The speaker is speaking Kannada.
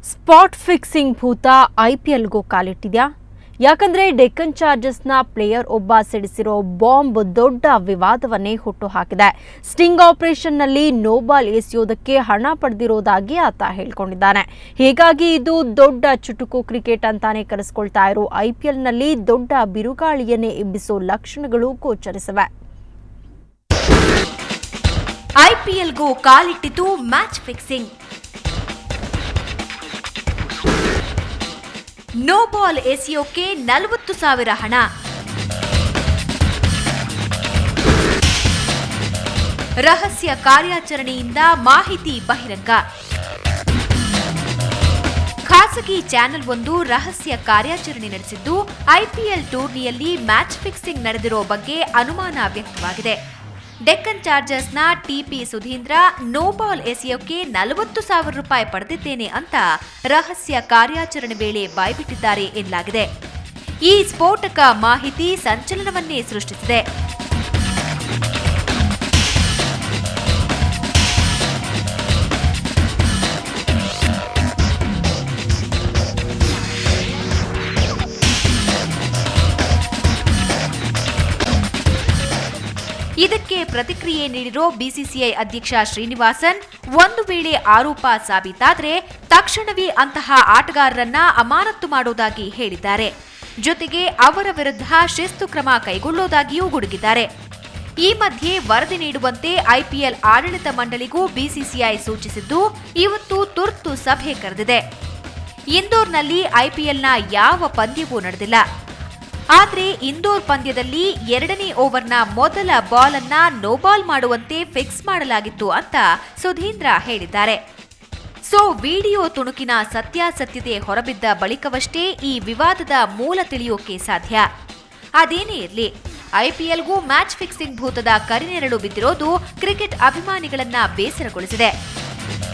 ಸ್ಪಾಟ್ ಫಿಕ್ಸಿಂಗ್ ಭೂತ ಐಪಿಎಲ್ಗೂ ಕಾಲಿಟ್ಟಿದ್ಯಾ ಯಾಕಂದ್ರೆ ಡೆಕ್ಕನ್ ಚಾರ್ಜಸ್ನ ಪ್ಲೇಯರ್ ಒಬ್ಬ ಸಿಡಿಸಿರೋ ಬಾಂಬ್ ದೊಡ್ಡ ವಿವಾದವನ್ನೇ ಹುಟ್ಟುಹಾಕಿದೆ ಸ್ಟಿಂಗ್ ಆಪರೇಷನ್ನಲ್ಲಿ ನೋಬಾಲ್ ಎಸೆಯೋದಕ್ಕೆ ಹಣ ಪಡೆದಿರೋದಾಗಿ ಆತ ಹೇಳ್ಕೊಂಡಿದ್ದಾನೆ ಹೀಗಾಗಿ ಇದು ದೊಡ್ಡ ಚುಟುಕು ಕ್ರಿಕೆಟ್ ಅಂತಾನೆ ಕರೆಸ್ಕೊಳ್ತಾ ಇರೋ ಐಪಿಎಲ್ನಲ್ಲಿ ದೊಡ್ಡ ಬಿರುಗಾಳಿಯನ್ನೇ ಎಬ್ಬಿಸೋ ಲಕ್ಷಣಗಳು ಗೋಚರಿಸಿವೆ ಐಪಿಎಲ್ಗೂ ಕಾಲಿಟ್ಟಿತು ಮ್ಯಾಚ್ ಫಿಕ್ಸಿಂಗ್ ನೋ ಬಾಲ್ ಎಸೆಯೋಕೆ ನಲವತ್ತು ಸಾವಿರ ಹಣ ರಹಸ್ಯ ಕಾರ್ಯಾಚರಣೆಯಿಂದ ಮಾಹಿತಿ ಬಹಿರಂಗ ಖಾಸಗಿ ಚಾನೆಲ್ ಒಂದು ರಹಸ್ಯ ಕಾರ್ಯಾಚರಣೆ ನಡೆಸಿದ್ದು ಐಪಿಎಲ್ ಟೂರ್ನಿಯಲ್ಲಿ ಮ್ಯಾಚ್ ಫಿಕ್ಸಿಂಗ್ ನಡೆದಿರೋ ಬಗ್ಗೆ ಅನುಮಾನ ವ್ಯಕ್ತವಾಗಿದೆ ಡೆಕ್ಕನ್ ಚಾರ್ಜರ್ಸ್ನ ಟಿಪಿ ಸುಧೀಂದ್ರ ನೋ ಬಾಲ್ ಎಸೆಯೋಕೆ ನಲವತ್ತು ಸಾವಿರ ರೂಪಾಯಿ ಪಡೆದಿದ್ದೇನೆ ಅಂತ ರಹಸ್ಯ ಕಾರ್ಯಾಚರಣೆ ವೇಳೆ ಬಾಯ್ಬಿಟ್ಟಿದ್ದಾರೆ ಎನ್ನಲಾಗಿದೆ ಈ ಸ್ಫೋಟಕ ಮಾಹಿತಿ ಸಂಚಲನವನ್ನೇ ಸೃಷ್ಟಿಸಿದೆ ಇದಕ್ಕೆ ಪ್ರತಿಕ್ರಿಯೆ ನೀಡಿರೋ ಬಿಸಿಸಿಐ ಅಧ್ಯಕ್ಷ ಶ್ರೀನಿವಾಸನ್ ಒಂದು ವೇಳೆ ಆರೋಪ ಸಾಬೀತಾದ್ರೆ ತಕ್ಷಣವೇ ಅಂತಹ ಆಟಗಾರರನ್ನ ಅಮಾನತು ಮಾಡೋದಾಗಿ ಹೇಳಿದ್ದಾರೆ ಜೊತೆಗೆ ಅವರ ವಿರುದ್ಧ ಶಿಸ್ತು ಕ್ರಮ ಕೈಗೊಳ್ಳೋದಾಗಿಯೂ ಗುಡುಗಿದ್ದಾರೆ ಈ ಮಧ್ಯೆ ವರದಿ ನೀಡುವಂತೆ ಐಪಿಎಲ್ ಆಡಳಿತ ಮಂಡಳಿಗೂ ಬಿಸಿಸಿಐ ಸೂಚಿಸಿದ್ದು ಇವತ್ತು ತುರ್ತು ಸಭೆ ಕರೆದಿದೆ ಇಂದೋರ್ನಲ್ಲಿ ಐಪಿಎಲ್ನ ಯಾವ ಪಂದ್ಯವೂ ನಡೆದಿಲ್ಲ ಆದ್ರೆ ಇಂದೋರ್ ಪಂದ್ಯದಲ್ಲಿ ಎರಡನೇ ಓವರ್ನ ಮೊದಲ ಬಾಲ್ ಅನ್ನ ನೋಬಾಲ್ ಮಾಡುವಂತೆ ಫಿಕ್ಸ್ ಮಾಡಲಾಗಿತ್ತು ಅಂತ ಸುಧೀಂದ್ರ ಹೇಳಿದ್ದಾರೆ ಸೊ ವಿಡಿಯೋ ತುಣುಕಿನ ಸತ್ಯಾಸತ್ಯತೆ ಹೊರಬಿದ್ದ ಬಳಿಕವಷ್ಟೇ ಈ ವಿವಾದದ ಮೂಲ ತಿಳಿಯೋಕೆ ಸಾಧ್ಯ ಅದೇನೇ ಇರಲಿ ಐಪಿಎಲ್ಗೂ ಮ್ಯಾಚ್ ಫಿಕ್ಸಿಂಗ್ ಭೂತದ ಕರಿನೆರಳು ಬಿದ್ದಿರೋದು ಕ್ರಿಕೆಟ್ ಅಭಿಮಾನಿಗಳನ್ನ ಬೇಸರಗೊಳಿಸಿದೆ